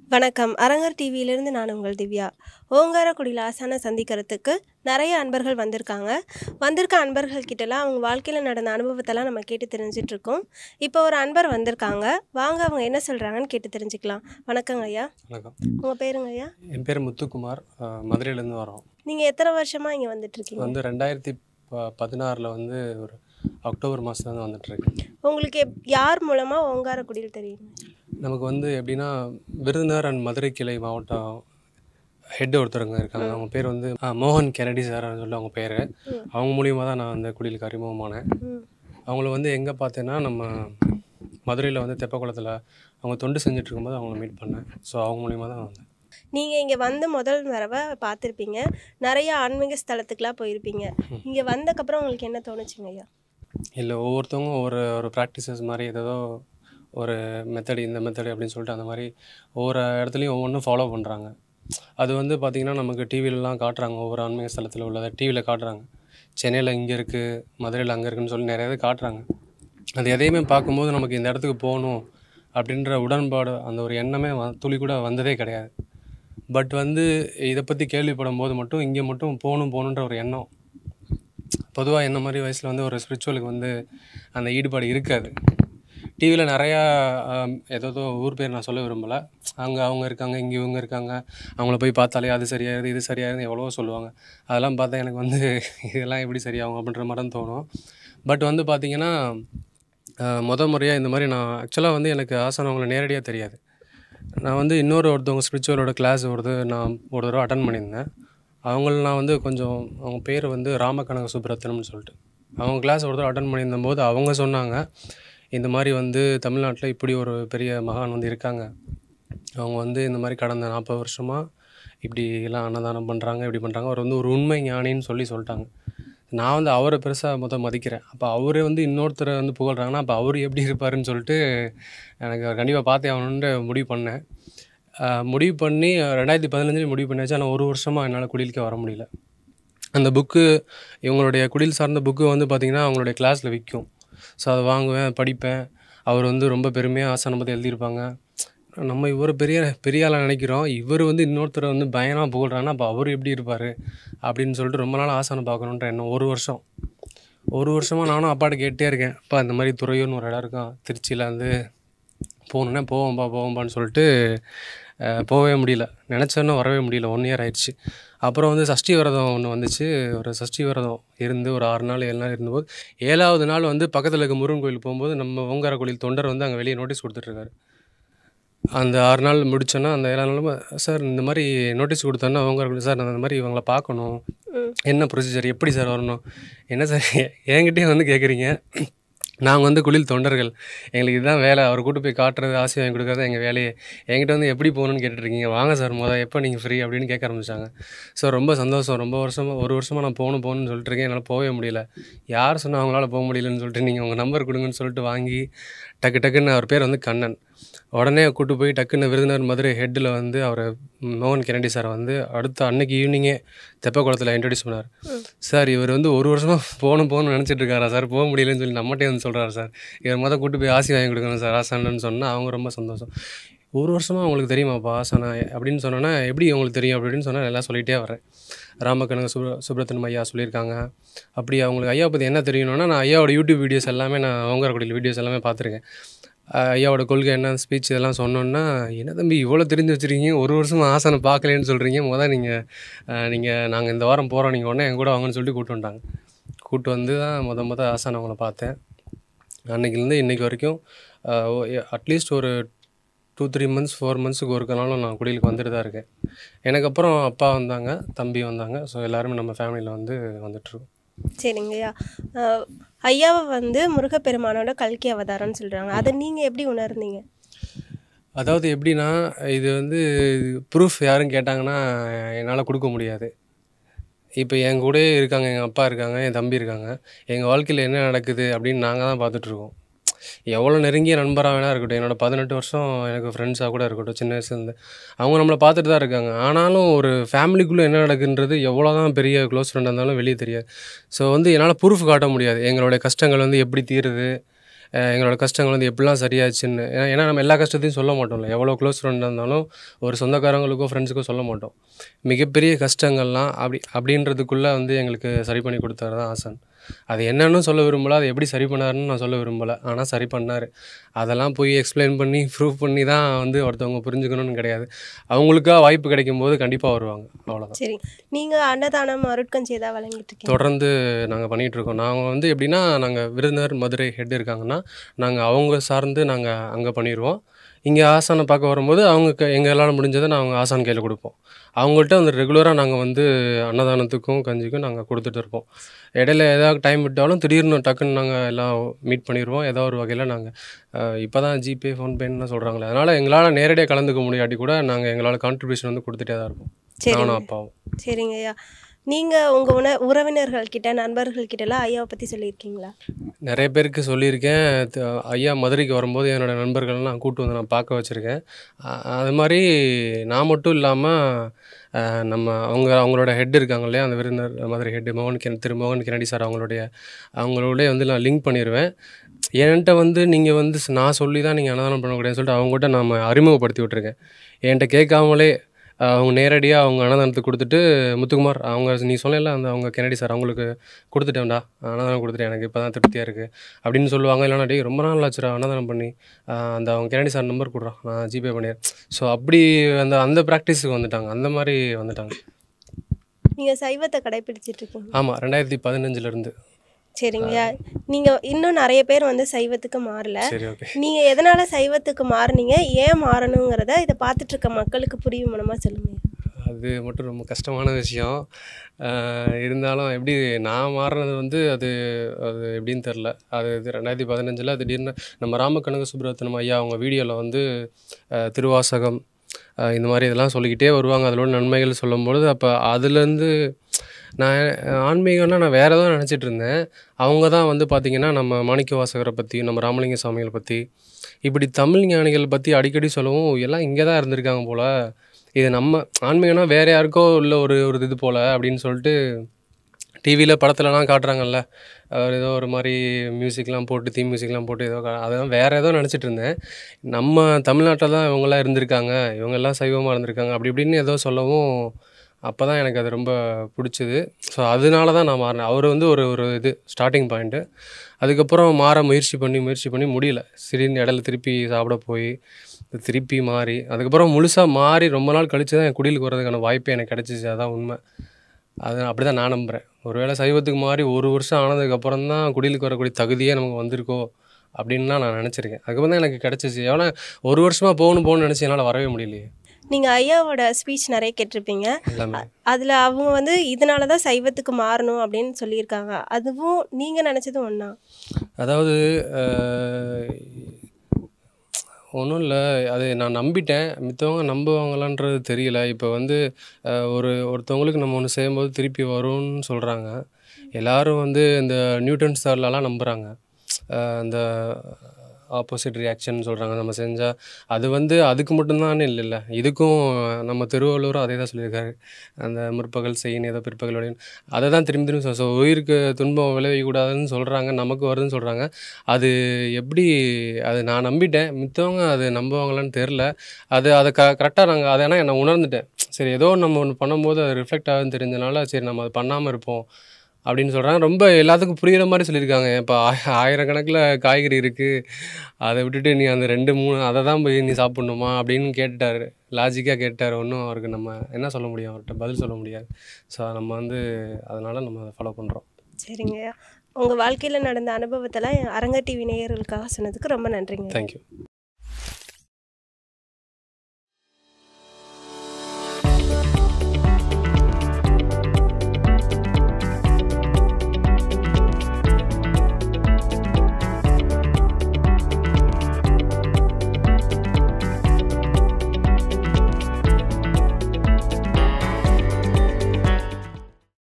வணக்கம் அரங்கர் டிவியிலிருந்து நான் உங்கள் திவ்யா ஓங்காரக்குடியில் ஆசானை சந்திக்கிறதுக்கு நிறைய அன்பர்கள் வந்திருக்காங்க வந்திருக்க அன்பர்கள் கிட்டலாம் அவங்க வாழ்க்கையில் நடந்த அனுபவத்தெல்லாம் நம்ம கேட்டு தெரிஞ்சிட்டு இருக்கோம் இப்போ ஒரு அன்பர் வந்திருக்காங்க வாங்க அவங்க என்ன சொல்கிறாங்கன்னு கேட்டு தெரிஞ்சுக்கலாம் வணக்கங்க ஐயா வணக்கம் உங்கள் பேருங்க ஐயா என் பேர் முத்துக்குமார் அஹ், மதுரையிலேருந்து வரோம் நீங்கள் எத்தனை வருஷமாக இங்கே வந்துட்டுருக்கீங்க வந்து ரெண்டாயிரத்தி ப பதினாறில் வந்து ஒரு அக்டோபர் மாதத்துலேருந்து வந்துட்டுருக்கேன் உங்களுக்கு எப்- யார் மூலமாக ஓங்காரக்குடியில் தெரியும் நமக்கு வந்து எப்படின்னா விருதுநகர் அண்ட் மதுரை கிளை மாவட்டம் ஹெட் ஒருத்தருங்க இருக்காங்க அவங்க பேர் வந்து அஹ், மோகன் கெனடி சார் சொல்லி அவங்க பேர் அவங்க மூலியமாக தான் நான் அந்த குடிலுக்கு அறிமுகமானேன் ம் அவங்கள வந்து எங்கே பார்த்தேன்னா நம்ம மதுரையில் வந்து தெப்பக்குளத்தில் அவங்க தொண்டு செஞ்சுட்டு இருக்கும்போது அவங்கள மீட் பண்ணேன் ஸோ அவங்க மூலியமாக தான் வந்தேன் நீங்கள் இங்கே வந்து முதல் தடவை பார்த்துருப்பீங்க நிறைய ஆன்மீக ஸ்தலத்துக்குலாம் போயிருப்பீங்க இங்கே வந்தக்கப்புறம் உங்களுக்கு என்ன தோணுச்சுங்க ஐயா இல்லை ஒவ்வொருத்தவங்க ஒரு ஒரு ப்ராக்டிசஸ் மாதிரி ஏதோ ஒரு மெத்தடு இந்த மெத்தடு அப்படின்னு சொல்லிட்டு அந்த மாதிரி ஒவ்வொரு இடத்துலையும் ஒவ்வொன்றும் ஃபாலோ பண்ணுறாங்க அது வந்து பார்த்திங்கன்னா நமக்கு டிவிலலாம் காட்டுறாங்க ஒவ்வொரு ஆன்மீக ஸ்தலத்தில் உள்ளதை டிவியில் காட்டுறாங்க சென்னையில் இங்கே இருக்குது மதுரையில் அங்கே இருக்குன்னு சொல்லி நிறைய இது காட்டுறாங்க அது எதையுமே பார்க்கும்போது நமக்கு இந்த இடத்துக்கு போகணும் அப்படின்ற உடன்பாடு அந்த ஒரு எண்ணமே வ துளி கூட வந்ததே கிடையாது பட் வந்து இதை பற்றி கேள்விப்படும் போது மட்டும் இங்கே மட்டும் போகணும் போகணுன்ற ஒரு எண்ணம் பொதுவாக என்ன மாதிரி வயசில் வந்து ஒரு ஸ்பிரிச்சுவலுக்கு வந்து அந்த ஈடுபாடு இருக்காது டிவியில் நிறையா ஆம், ஏதோ ஊர் பேர் நான் சொல்ல விரும்பலை அங்கே அவங்க இருக்காங்க இங்கே இவங்க இருக்காங்க அவங்கள போய் பார்த்தாலே அது சரியாயிருது இது சரியாயிருது எவ்வளவோ சொல்லுவாங்க அதெல்லாம் பார்த்தா எனக்கு வந்து இதெல்லாம் எப்படி சரியாகும் அப்படின்ற மாதிரி தான் தோணும் பட் வந்து பார்த்திங்கன்னா முத முறையாக இந்த மாதிரி நான் ஆக்சுவலாக வந்து எனக்கு ஆசனம் அவங்கள நேரடியாக தெரியாது நான் வந்து இன்னொரு ஒருத்தவங்க ஸ்பிரிச்சுவலோட கிளாஸ் ஒரு நான் ஒரு தடவை அட்டன் பண்ணியிருந்தேன் அவங்கள நான் வந்து கொஞ்சம் அவங்க பேர் வந்து ராமகனக சுப்ரத்தனம்னு சொல்லிட்டு அவங்க கிளாஸ் ஒரு தடவை அட்டன் பண்ணியிருந்த போது அவங்க சொன்னாங்க இந்த மாதிரி வந்து தமிழ்நாட்டில் இப்படி ஒரு பெரிய மகான் வந்து இருக்காங்க அவங்க வந்து இந்த மாதிரி கடந்த நாற்பது வருஷமாக இப்படி எல்லாம் அன்னதானம் பண்ணுறாங்க இப்படி பண்ணுறாங்க அவர் வந்து ஒரு உண்மை ஞானின்னு சொல்லி சொல்லிட்டாங்க நான் வந்து அவரை பெருசாக மொத்தம் மதிக்கிறேன் அப்போ அவரே வந்து இன்னொருத்தரை வந்து புகழ்றாங்கன்னா அப்போ அவர் எப்படி இருப்பாருன்னு சொல்லிட்டு எனக்கு கண்டிப்பாக பார்த்தே ஆகணுன்ட்டு முடிவு பண்ணேன் ஆஹ் முடிவு பண்ணி ரெண்டாயிரத்தி பதினஞ்சுலேயும் முடிவு பண்ணியாச்சு ஆனால் ஒரு வருஷமாக என்னால் குடிலுக்கே வர முடியல அந்த புக்கு இவங்களுடைய குடில் சார்ந்த புக்கு வந்து பார்த்திங்கன்னா அவங்களுடைய கிளாஸில் விற்கும் ஸோ அதை வாங்குவேன் படிப்பேன் அவர் வந்து ரொம்ப பெருமையாக ஆசனம் பற்றி எழுதியிருப்பாங்க நம்ம இவர் பெரிய பெரிய ஆளாக நினைக்கிறோம் இவர் வந்து இன்னொருத்தரை வந்து பயங்கரமாக புகழ்றாங்கன்னா அப்போ அவர் எப்படி இருப்பார் அப்படின்னு சொல்லிட்டு ரொம்ப நாள் ஆசனம் பார்க்கணுன்ற எண்ணம் ஒரு வருஷம் ஒரு வருஷமாக நானும் அப்பாட்ட கேட்டே இருக்கேன் அப்பா இந்த மாதிரி துறையூர்னு ஒரு இடம் இருக்கான் திருச்சியில் வந்து போகணுன்னா போவோம்பா போவோம்பான்னு சொல்லிட்டு அஹ், போகவே முடியல நினச்சோன்னு வரவே முடியல ஒன் இயர் ஆயிடுச்சு அப்புறம் வந்து சஷ்டி விரதம் ஒன்று வந்துச்சு ஒரு சஷ்டி விரதம் இருந்து ஒரு ஆறு நாள் ஏழு நாள் இருந்தபோது ஏழாவது நாள் வந்து பக்கத்தில் இருக்க முருகன் கோயில் போகும்போது நம்ம ஓங்கார கோயில் தொண்டர் வந்து அங்கே வெளியே நோட்டீஸ் கொடுத்துட்ருக்காரு அந்த ஆறு நாள் முடிச்சோன்னா அந்த ஏழாவது நாள் சார் இந்த மாதிரி நோட்டீஸ் கொடுத்தோன்னா ஓங்கார கோயில் சார் நான் இந்த மாதிரி இவங்களை பார்க்கணும் ம் என்ன ப்ரொசீஜர் எப்படி சார் வரணும் என்ன சார் என்கிட்டயே வந்து கேட்குறீங்க நாங்கள் வந்து குளில் தொண்டர்கள் எங்களுக்கு இதுதான் வேலை அவர் கூட்டு போய் காட்டுறது ஆசை வாங்கி கொடுக்குறது எங்கள் வேலையே என்கிட்ட வந்து எப்படி போகணும்னு கேட்டுட்ருக்கீங்க வாங்க சார் மொதல் எப்போ நீங்கள் ஃப்ரீ அப்படின்னு கேட்க ஆரம்பிச்சாங்க ஸோ ரொம்ப சந்தோஷம் ரொம்ப வருஷமாக ஒரு வருஷமாக நான் போகணும் போகணும்னு சொல்லிட்டு இருக்கேன் என்னால் போகவே முடியல யார் சொன்னால் அவங்களால போக முடியலன்னு சொல்லிட்டு நீங்கள் உங்கள் நம்பர் கொடுங்கன்னு சொல்லிட்டு வாங்கி டக்கு டக்குன்னு அவர் பேர் வந்து கண்ணன் உடனே கூட்டு போய் டக்குன்னு விருதுநகர் மதுரை ஹெட்டில் வந்து அவர் மோகன் கெனடி சார் வந்து அடுத்த அன்னைக்கு ஈவினிங்கே தெப்பக்குளத்தில் இன்ட்ரடியூஸ் பண்ணார் சார் இவர் வந்து ஒரு வருஷமாக போகணும் போகணும்னு நினச்சிட்டு இருக்காரா சார் போக முடியலன்னு சொல்லி நம்மகிட்டே வந்து சொல்கிறாரு சார் இவர் மொதல் கூட்டு போய் ஆசி வாங்கி கொடுக்கணும் சார் ஆசானன்னு சொன்னால் அவங்க ரொம்ப சந்தோஷம் ஒரு வருஷமாக உங்களுக்கு தெரியுமாப்பா ஆசானா அப்படின்னு சொன்னோன்னா எப்படி உங்களுக்கு தெரியும் அப்படின்னு சொன்னால் எல்லாம் சொல்லிகிட்டே வரேன் ராமகனக சுப்ர சுப்ரத்தனம் ஐயா சொல்லியிருக்காங்க அப்படி அவங்களுக்கு ஐயா பற்றி என்ன தெரியணும்னா நான் ஐயாவோட யூடியூப் வீடியோஸ் எல்லாமே நான் ஓங்காரக்குடியில் வீடியோஸ் எல்லாமே பார்த்துருக்கேன் அஹ் ஐயாவோட கொள்கை என்ன ஸ்பீச் இதெல்லாம் சொன்னோன்னா என்ன தம்பி இவ்வளோ தெரிஞ்சு வச்சுருக்கீங்க ஒரு வருஷமா ஆசனம் பார்க்கலேன்னு சொல்கிறீங்க முதல் நீங்கள் நீங்கள் நாங்கள் இந்த வாரம் போகிறோம் நீங்கள் உடனே என் கூட வாங்கன்னு சொல்லிட்டு கூப்பிட்டு வந்துட்டாங்க கூப்பிட்டு வந்து தான் முத முத ஆசானம் அவங்கள பார்த்தேன் அன்னைக்கிலேருந்து இன்னைக்கு வரைக்கும் அட்லீஸ்ட் ஒரு டூ த்ரீ மந்த்ஸ் ஃபோர் மந்த்ஸுக்கு ஒருக்கனாலும் நான் குடிலுக்கு வந்துட்டு தான் இருக்கேன் எனக்கு அப்புறம் அப்பா வந்தாங்க தம்பி வந்தாங்க ஸோ எல்லாருமே நம்ம ஃபேமிலியில் வந்து வந்துட்டுருக்கோம் சரிங்கய்யா அஹ், ஐயாவை வந்து முருகப்பெருமானோட கல்கி அவதாரம்னு சொல்கிறாங்க அதை நீங்கள் எப்படி உணர்ந்தீங்க அதாவது எப்படின்னா இது வந்து ப்ரூஃப் யாரும் கேட்டாங்கன்னா என்னால் கொடுக்க முடியாது இப்போ என் கூடயே இருக்காங்க எங்கள் அப்பா இருக்காங்க என் தம்பி இருக்காங்க எங்கள் வாழ்க்கையில் என்ன நடக்குது அப்படின்னு நாங்கள் தான் பார்த்துட்ருக்கோம் எவ்வளோ நெருங்கிய நண்பராக வேணா இருக்கட்டும் என்னோட பதினெட்டு வருஷம் எனக்கு ஃப்ரெண்ட்ஸாக கூட இருக்கட்டும் சின்ன வயசுலேருந்து அவங்க நம்மளை பார்த்துட்டு தான் இருக்காங்க ஆனாலும் ஒரு ஃபேமிலிக்குள்ளே என்ன நடக்குன்றது எவ்வளோ தான் பெரிய க்ளோஸ் ஃப்ரெண்டாக இருந்தாலும் வெளியே தெரியாது ஸோ வந்து என்னால் ப்ரூஃப் காட்ட முடியாது எங்களுடைய கஷ்டங்கள் வந்து எப்படி தீருது அஹ் எங்களோட கஷ்டங்கள் வந்து எப்படிலாம் சரியாச்சுன்னு ஏன்னா ஏன்னா நம்ம எல்லா கஷ்டத்தையும் சொல்ல மாட்டோம்ல எவ்வளோ க்ளோஸ் ஃப்ரெண்டாக இருந்தாலும் ஒரு சொந்தக்காரங்களுக்கோ ஃப்ரெண்ட்ஸுக்கோ சொல்ல மாட்டோம் மிகப்பெரிய கஷ்டங்கள்லாம் அப்படி அப்படின்றதுக்குள்ளே வந்து எங்களுக்கு சரி பண்ணி கொடுத்தாரு தான் ஆசன் அது என்னன்னு சொல்ல விரும்பல அது எப்படி சரி பண்ணாருன்னு நான் சொல்ல விரும்பலை ஆனால் சரி பண்ணார் அதெல்லாம் போய் எக்ஸ்பிளைன் பண்ணி ப்ரூவ் பண்ணி தான் வந்து ஒருத்தவங்க புரிஞ்சுக்கணும்னு கிடையாது அவங்களுக்கா வாய்ப்பு கிடைக்கும் போது கண்டிப்பாக வருவாங்க அவ்வளோதான் சரி நீங்கள் அன்னதானம் அருட்கஞ்சி ஏதாவது வழங்கிட்டு இருக்கீங்க தொடர்ந்து நாங்கள் பண்ணிகிட்ருக்கோம் நாங்கள் வந்து எப்படின்னா நாங்கள் விருதுநகர் மதுரை ஹெட் இருக்காங்கன்னா நாங்கள் அவங்க சார்ந்து நாங்கள் அங்கே பண்ணிடுவோம் இங்கே ஆசானை பார்க்க வரும்போது அவங்க க- எங்களால் முடிஞ்சதை நாங்கள் ஆசான் கையில் கொடுப்போம் அவங்கள்ட்ட வந்து ரெகுலராக நாங்கள் வந்து அன்னதானத்துக்கும் கஞ்சிக்கும் நாங்கள் கொடுத்துட்டு இருப்போம் இடையில ஏதாவது டைம் விட்டாலும் திடீர்னு டக்குன்னு நாங்கள் எல்லாம் மீட் பண்ணிடுவோம் ஏதோ ஒரு வகையில் நாங்கள் இப்போ தான் ஜிபே ஃபோன்பேன்னு சொல்கிறாங்களே அதனால் எங்களால் நேரடியாக கலந்துக்க முடியாட்டி கூட நாங்கள் எங்களால் கான்ட்ரிபியூஷன் வந்து கொடுத்துட்டே தான் இருப்போம் சரிங்க. நானும் அப்பாவும் சரிங்க ஐயா நீங்கள் உங்கள் உண உறவினர்கள் கிட்ட நண்பர்கள் கிட்டலாம் ஐயாவை பற்றி சொல்லியிருக்கீங்களா நிறைய பேருக்கு சொல்லியிருக்கேன் த- ஐயா மதுரைக்கு வரும்போது என்னோட நண்பர்கள்லாம் நான் கூட்டு வந்து நான் பார்க்க வச்சுருக்கேன் அ- அது மாதிரி நான் மட்டும் இல்லாமல் நம்ம அவங்க அவங்களோட ஹெட் இருக்காங்க இல்லையா அந்த விருந்தினர் மதுரை ஹெட் மோகன் கிரண் திரு மோகன் கிரணடி சார் அவங்களுடைய அவங்களோட வந்து நான் லிங்க் பண்ணிடுவேன் என்கிட்ட வந்து நீங்கள் வந்து ஸ்- நான் சொல்லி தான் நீங்கள் அன்னதானம் பண்ணக்கூடாதுன்னு சொல்லிட்டு அவங்ககிட்ட நம்ம அறிமுகப்படுத்தி விட்ருக்கேன் என்கிட்ட கேட்காமலே அஹ், அவங்க நேரடியாக அவங்க அன்னதானத்துக்கு கொடுத்துட்டு முத்துக்குமார் அவங்க நீ சொன்னல அந்த அவங்க கெனடி சார் அவங்களுக்கு கொடுத்துட்டேன்டா அன்னதானம் கொடுத்துட்டேன் எனக்கு இப்போ தான் திருப்தியாக இருக்குது அப்படின்னு சொல்லுவாங்க இல்லைனா டேய் ரொம்ப நாள் ஆச்சுடா அன்னதானம் பண்ணி அஹ், அந்த அவங்க கெனடி சார் நம்பர் கொடுறான் நான் ஜிபே பண்ணிடுறேன் ஸோ அப்படி அந்த அந்த ப்ராக்டிஸுக்கு வந்துட்டாங்க அந்த மாதிரி வந்துட்டாங்க நீங்கள் சைவத்தை கடைப்பிடிச்சிட்டு இருக்கீங்க ஆமாம் ரெண்டாயிரத்தி பதினஞ்சுலேருந்து சரிங்கய்யா நீங்கள் இன்னும் நிறைய பேர் வந்து சைவத்துக்கு மாறல சரி ஓகே நீங்கள் எதனால் சைவத்துக்கு மாறுனீங்க ஏன் மாறணுங்கிறத இதை பார்த்துட்டு இருக்க மக்களுக்கு புரியும் மூலமாக சொல்லுங்க அது மட்டும் ரொம்ப கஷ்டமான விஷயம் அஹ் இருந்தாலும் எப்படி நான் மாறினது வந்து அது அது எப்படின்னு தெரில அது இது ரெண்டாயிரத்தி பதினஞ்சில் திடீர்னு நம்ம ராமக்கனக சுப்ரத்தனம் ஐயா அவங்க வீடியோவில் வந்து அஹ், திருவாசகம் அஹ், இந்த மாதிரி இதெல்லாம் சொல்லிக்கிட்டே வருவாங்க அதில் உள்ள நன்மைகள் சொல்லும்பொழுது அப்போ அதுலேருந்து நான் ஆன்மீகம்னா நான் வேறு ஏதோ நினச்சிட்டு இருந்தேன் அவங்க தான் வந்து பார்த்திங்கன்னா நம்ம மாணிக்க வாசகரை பற்றி நம்ம ராமலிங்க சாமிகளை பற்றி இப்படி தமிழ் ஞானிகள் பற்றி அடிக்கடி சொல்லவும் எல்லாம் இங்கே தான் இருந்திருக்காங்க போல் இது நம்ம ஆன்மீகம்னா வேறு யாருக்கோ உள்ள ஒரு ஒரு இது போல் அப்படின்னு சொல்லிட்டு டிவியில் படத்துலலாம் காட்டுறாங்கல்ல அவர் ஏதோ ஒரு மாதிரி மியூசிக்லாம் போட்டு தீம் மியூசிக்லாம் போட்டு ஏதோ கா- அதெல்லாம் வேறு ஏதோ நினச்சிட்டு இருந்தேன் நம்ம தமிழ்நாட்டில் தான் இவங்கெல்லாம் இருந்திருக்காங்க இவங்கெல்லாம் சைவமாக இருந்திருக்காங்க அப்படி இப்படின்னு ஏதோ சொல்லவும் அப்போ தான் எனக்கு அது ரொம்ப பிடிச்சது ஸோ அதனால தான் நான் மாறினேன் அவர் வந்து ஒரு ஒரு இது ஸ்டார்டிங் பாயிண்ட்டு அதுக்கப்புறம் மாற முயற்சி பண்ணி முயற்சி பண்ணி முடியல திடீர்னு இடையில திருப்பி சாப்பிட போய் திருப்பி மாறி அதுக்கப்புறம் முழுசாக மாறி ரொம்ப நாள் கழிச்சு தான் என் குடிலுக்கு வர்றதுக்கான வாய்ப்பு எனக்கு கிடச்சிச்சு அதான் உண்மை அது அப்படி தான் நான் நம்புகிறேன் ஒருவேளை சைவத்துக்கு மாறி ஒரு வருஷம் ஆனதுக்கப்புறம் தான் குடிலுக்கு வரக்கூடிய தகுதியே நமக்கு வந்திருக்கோ அப்படின்னு தான் நான் நினச்சிருக்கேன் அதுக்கப்புறம் தான் எனக்கு கிடச்சிச்சு ஏன்னா ஒரு வருஷமாக போகணும் போகணும்னு நினச்சி என்னால் வரவே முடியலையே நீங்கள் ஐயாவோட ஸ்பீச் நிறைய கேட்டிருப்பீங்க எல்லாமே அதில் அவங்க வந்து இதனால தான் சைவத்துக்கு மாறணும் அப்படின்னு சொல்லியிருக்காங்க அதுவும் நீங்கள் நினச்சதும் ஒன்றா அதாவது ஒன்றும் இல்லை அது நான் நம்பிட்டேன் மித்தவங்க நம்புவாங்களான்றது தெரியல இப்போ வந்து அஹ், ஒரு ஒருத்தவங்களுக்கு நம்ம ஒன்று செய்யும்போது திருப்பி வரும்னு சொல்கிறாங்க எல்லாரும் வந்து இந்த நியூட்டன் ஸ்டார்லலாம் நம்புகிறாங்க அந்த ஆப்போசிட் ரியாக்ஷன் சொல்கிறாங்க நம்ம செஞ்சால் அது வந்து அதுக்கு மட்டும்தான் இல்லைல்ல இதுக்கும் நம்ம திருவள்ளுவரும் அதே தான் சொல்லியிருக்காரு அந்த முற்பகல் செய்யின் ஏதோ பிற்பகல் விளையும் அதை தான் திரும்பி திரும்பி சொல் ஸோ உயிருக்கு துன்பம் விளைவிக்கக்கூடாதுன்னு சொல்கிறாங்க நமக்கு வருதுன்னு சொல்கிறாங்க அது எப்படி அது நான் நம்பிட்டேன் மித்தவங்க அது நம்புவாங்களான்னு தெரில அது அதை க கரெக்டாக நாங்கள் அதை ஏன்னா நான் உணர்ந்துட்டேன் சரி ஏதோ நம்ம ஒன்று பண்ணும்போது அது ரிஃப்ளெக்ட் ஆகுதுன்னு தெரிஞ்சனால சரி நம்ம அது பண்ணாமல் இருப்போம் அப்படின்னு சொல்கிறாங்க ரொம்ப எல்லாத்துக்கும் புரியுற மாதிரி சொல்லியிருக்காங்க இப்போ ஆயிரக்கணக்கில் காய்கறி இருக்குது அதை விட்டுட்டு நீ அந்த ரெண்டு மூணு அதை தான் போய் நீ சாப்பிட்ணுமா அப்படின்னு கேட்டுட்டாரு லாஜிக்காக கேட்டார் ஒன்றும் அவருக்கு நம்ம என்ன சொல்ல முடியும் அவர்கிட்ட பதில் சொல்ல முடியாது ஸோ நம்ம வந்து அதனால் நம்ம அதை ஃபாலோ பண்ணுறோம் சரிங்க உங்கள் வாழ்க்கையில் நடந்த அனுபவத்தெல்லாம் அரங்க டிவி நேயர்களுக்காக சொன்னதுக்கு ரொம்ப நன்றிங்க தேங்க்யூ